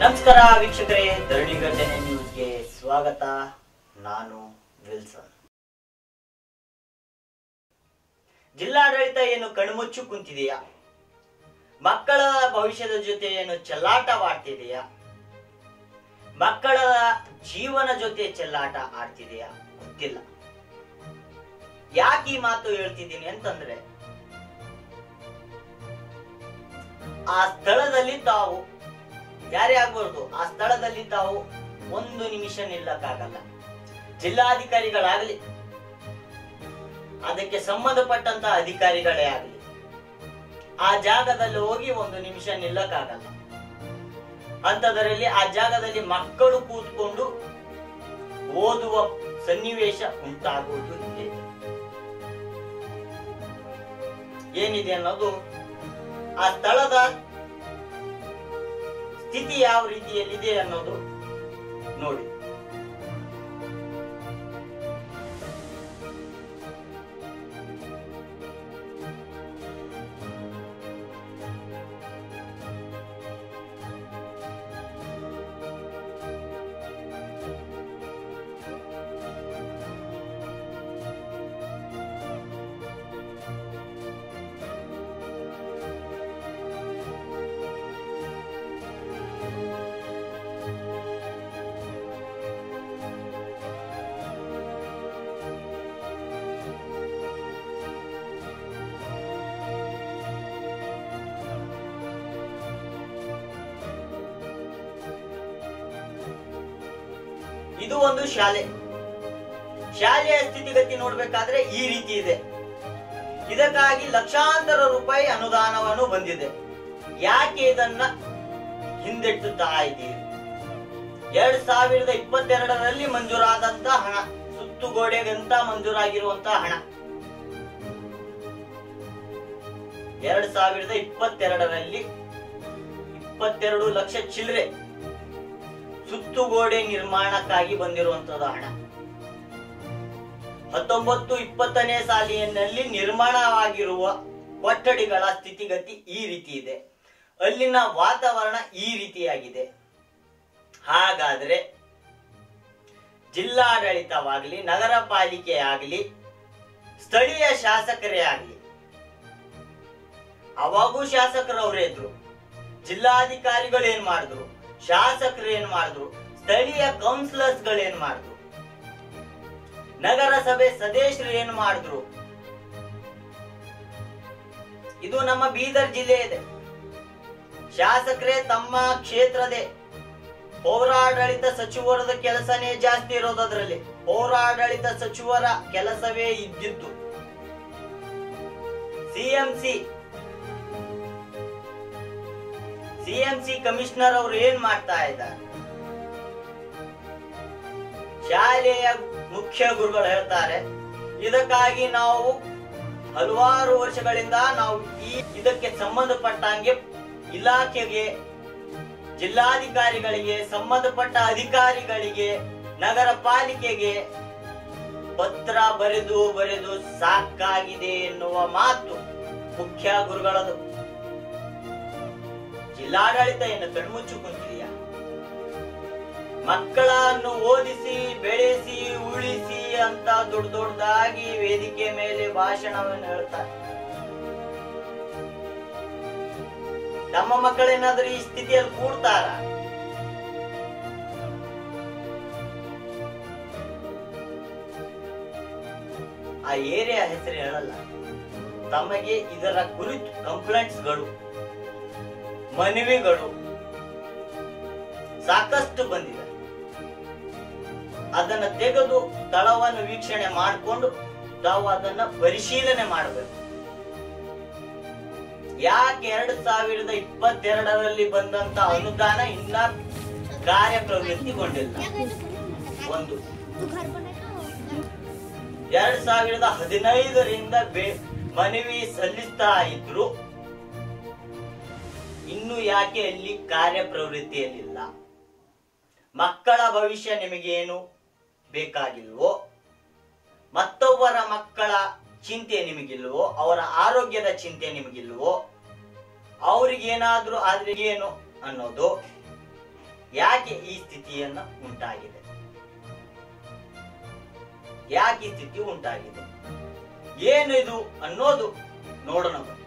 ನಮಸ್ಕಾರ ವೀಕ್ಷಕರೇ ಧರಣಿ ಗರ್ಜನೆ ನ್ಯೂಸ್ಗೆ ಸ್ವಾಗತ ನಾನು ವಿಲ್ಸನ್ ಜಿಲ್ಲಾಡಳಿತ ಏನು ಕಣ್ಮುಚ್ಚು ಕುಂತಿದೆಯಾ ಮಕ್ಕಳ ಭವಿಷ್ಯದ ಜೊತೆ ಏನು ಚೆಲ್ಲಾಟವಾಡ್ತಿದೆಯಾ ಮಕ್ಕಳ ಜೀವನ ಜೊತೆ ಚೆಲ್ಲಾಟ ಆಡ್ತಿದೆಯಾ ಗೊತ್ತಿಲ್ಲ ಯಾಕೆ ಈ ಮಾತು ಹೇಳ್ತಿದ್ದೀನಿ ಅಂತಂದ್ರೆ ಆ ಸ್ಥಳದಲ್ಲಿ ತಾವು ಯಾರೇ ಆಗ್ಬಾರ್ದು ಆ ಸ್ಥಳದಲ್ಲಿ ತಾವು ಒಂದು ನಿಮಿಷ ನಿಲ್ಲಕ್ಕಾಗಲ್ಲ ಜಿಲ್ಲಾಧಿಕಾರಿಗಳಾಗಲಿ ಅದಕ್ಕೆ ಸಂಬಂಧಪಟ್ಟಂತ ಅಧಿಕಾರಿಗಳೇ ಆಗಲಿ ಆ ಜಾಗದಲ್ಲಿ ಹೋಗಿ ಒಂದು ನಿಮಿಷ ನಿಲ್ಲಕ್ಕಾಗಲ್ಲ ಅಂತದರಲ್ಲಿ ಆ ಜಾಗದಲ್ಲಿ ಮಕ್ಕಳು ಕೂತ್ಕೊಂಡು ಓದುವ ಸನ್ನಿವೇಶ ಉಂಟಾಗುವುದು ಇದೆ ಏನಿದೆ ಅನ್ನೋದು ಆ ಸ್ಥಳದ ಸ್ಥಿತಿ ಯಾವ ರೀತಿಯಲ್ಲಿದೆ ಅನ್ನೋದು ನೋಡಿ ಇದು ಒಂದು ಶಾಲೆ ಶಾಲೆಯ ಸ್ಥಿತಿಗತಿ ನೋಡ್ಬೇಕಾದ್ರೆ ಈ ರೀತಿ ಇದೆ ಇದಕ್ಕಾಗಿ ಲಕ್ಷಾಂತರ ರೂಪಾಯಿ ಅನುದಾನವನ್ನು ಬಂದಿದೆ ಯಾಕೆ ಇದನ್ನ ಹಿಂದೆಟ್ಟುತ್ತಾ ಇದ್ದೀರಿ ಎರಡ್ ಸಾವಿರದ ಇಪ್ಪತ್ತೆರಡರಲ್ಲಿ ಮಂಜೂರಾದಂತ ಹಣ ಸುತ್ತುಗೋಡೆಗಂತ ಮಂಜೂರಾಗಿರುವಂತ ಹಣ ಎರಡ್ ಸಾವಿರದ ಇಪ್ಪತ್ತೆರಡರಲ್ಲಿ ಇಪ್ಪತ್ತೆರಡು ಲಕ್ಷ ಚಿಲ್ಲರೆ ಸುತ್ತುಗೋಡೆ ನಿರ್ಮಾಣಕ್ಕಾಗಿ ಬಂದಿರುವಂತದ್ದು ಹಣ ಹತ್ತೊಂಬತ್ತು ಇಪ್ಪತ್ತನೇ ಸಾಲಿನಲ್ಲಿ ನಿರ್ಮಾಣವಾಗಿರುವ ಕೊಠಡಿಗಳ ಸ್ಥಿತಿಗತಿ ಈ ರೀತಿ ಇದೆ ಅಲ್ಲಿನ ವಾತಾವರಣ ಈ ರೀತಿಯಾಗಿದೆ ಹಾಗಾದ್ರೆ ಜಿಲ್ಲಾಡಳಿತವಾಗಲಿ ನಗರ ಪಾಲಿಕೆ ಆಗಲಿ ಸ್ಥಳೀಯ ಶಾಸಕರೇ ಆಗಲಿ ಅವಾಗೂ ಶಾಸಕರು ಅವರೇ ಇದ್ರು ಜಿಲ್ಲಾಧಿಕಾರಿಗಳು ಏನ್ ಮಾಡಿದ್ರು ಶಾಸಕರು ಏನ್ ಮಾಡಿದ್ರು ಸ್ಥಳೀಯ ಕೌನ್ಸಿಲರ್ಸ್ ಗಳು ಏನ್ ಮಾಡಿದ್ರು ನಗರಸಭೆ ಸದಸ್ಯರು ಏನ್ ಮಾಡಿದ್ರು ಇದು ನಮ್ಮ ಬೀದರ್ ಜಿಲ್ಲೆ ಇದೆ ಶಾಸಕರೇ ತಮ್ಮ ಕ್ಷೇತ್ರದೇ ಪೌರಾಡಳಿತ ಸಚಿವರದ ಕೆಲಸನೇ ಜಾಸ್ತಿ ಇರೋದು ಅದರಲ್ಲಿ ಪೌರಾಡಳಿತ ಸಚಿವರ ಕೆಲಸವೇ ಇದ್ದಿದ್ದು ಸಿಎಂಸಿ ಸಿಎಂಸಿ ಕಮಿಷನರ್ ಅವರು ಏನ್ ಮಾಡ್ತಾ ಇದ್ದಾರೆ ಶಾಲೆಯ ಮುಖ್ಯ ಗುರುಗಳು ಹೇಳ್ತಾರೆ ಇದಕ್ಕಾಗಿ ನಾವು ಹಲವಾರು ವರ್ಷಗಳಿಂದ ನಾವು ಈ ಇದಕ್ಕೆ ಸಂಬಂಧಪಟ್ಟಂಗೆ ಇಲಾಖೆಗೆ ಜಿಲ್ಲಾಧಿಕಾರಿಗಳಿಗೆ ಸಂಬಂಧಪಟ್ಟ ಅಧಿಕಾರಿಗಳಿಗೆ ನಗರ ಪಾಲಿಕೆಗೆ ಪತ್ರ ಬರೆದು ಬರೆದು ಸಾಕಾಗಿದೆ ಎನ್ನುವ ಮಾತು ಮುಖ್ಯ ಗುರುಗಳದು ಜಿಲ್ಲಾಡಳಿತ ಏನು ಕಣ್ಮುಚ್ಚು ಕುಂತಿದೆಯಾ ಮಕ್ಕಳನ್ನು ಓದಿಸಿ ಬೆಳೆಸಿ ಉಳಿಸಿ ಅಂತ ದೊಡ್ಡ ದೊಡ್ಡದಾಗಿ ವೇದಿಕೆ ಮೇಲೆ ಭಾಷಣವನ್ನು ಹೇಳ್ತಾರೆ ನಮ್ಮ ಮಕ್ಕಳೇನಾದ್ರೂ ಈ ಸ್ಥಿತಿಯಲ್ಲಿ ಕೂಡ್ತಾರ ಆ ಏರಿಯಾ ಹೆಸರು ಹೇಳಲ್ಲ ತಮಗೆ ಇದರ ಕುರಿತು ಕಂಪ್ಲೇಂಟ್ಸ್ಗಳು ಮನವಿಗಳು ಸಾಕಷ್ಟು ಬಂದಿದೆ ಅದನ್ನ ತೆಗೆದು ಸ್ಥಳವನ್ನು ವೀಕ್ಷಣೆ ಮಾಡಿಕೊಂಡು ತಾವು ಅದನ್ನ ಪರಿಶೀಲನೆ ಮಾಡಬೇಕು ಯಾಕೆ ಎರಡ್ ಸಾವಿರದ ಇಪ್ಪತ್ತೆರಡರಲ್ಲಿ ಬಂದಂತ ಅನುದಾನ ಇನ್ನ ಕಾರ್ಯಪ್ರವೃತ್ತಿಗೊಂಡಿಲ್ಲ ಒಂದು ಎರಡ್ ಸಾವಿರದ ಹದಿನೈದರಿಂದ ಬೆ- ಮನವಿ ಸಲ್ಲಿಸ್ತಾ ಇದ್ರು ಇನ್ನು ಯಾಕೆ ಅಲ್ಲಿ ಕಾರ್ಯಪ್ರವೃತ್ತಿಯಲ್ಲಿಲ್ಲ ಮಕ್ಕಳ ಭವಿಷ್ಯ ನಿಮಗೇನು ಬೇಕಾಗಿಲ್ವೋ ಮತ್ತೊಬ್ಬರ ಮಕ್ಕಳ ಚಿಂತೆ ನಿಮಗಿಲ್ವೋ ಅವರ ಆರೋಗ್ಯದ ಚಿಂತೆ ನಿಮಗಿಲ್ವೋ ಅವ್ರಿಗೇನಾದ್ರೂ ಆದ್ರೆ ಏನು ಅನ್ನೋದು ಯಾಕೆ ಈ ಸ್ಥಿತಿಯನ್ನ ಉಂಟಾಗಿದೆ ಯಾಕೆ ಈ ಸ್ಥಿತಿ ಉಂಟಾಗಿದೆ ಏನಿದು ಅನ್ನೋದು ನೋಡೋಣ ಬನ್ನಿ.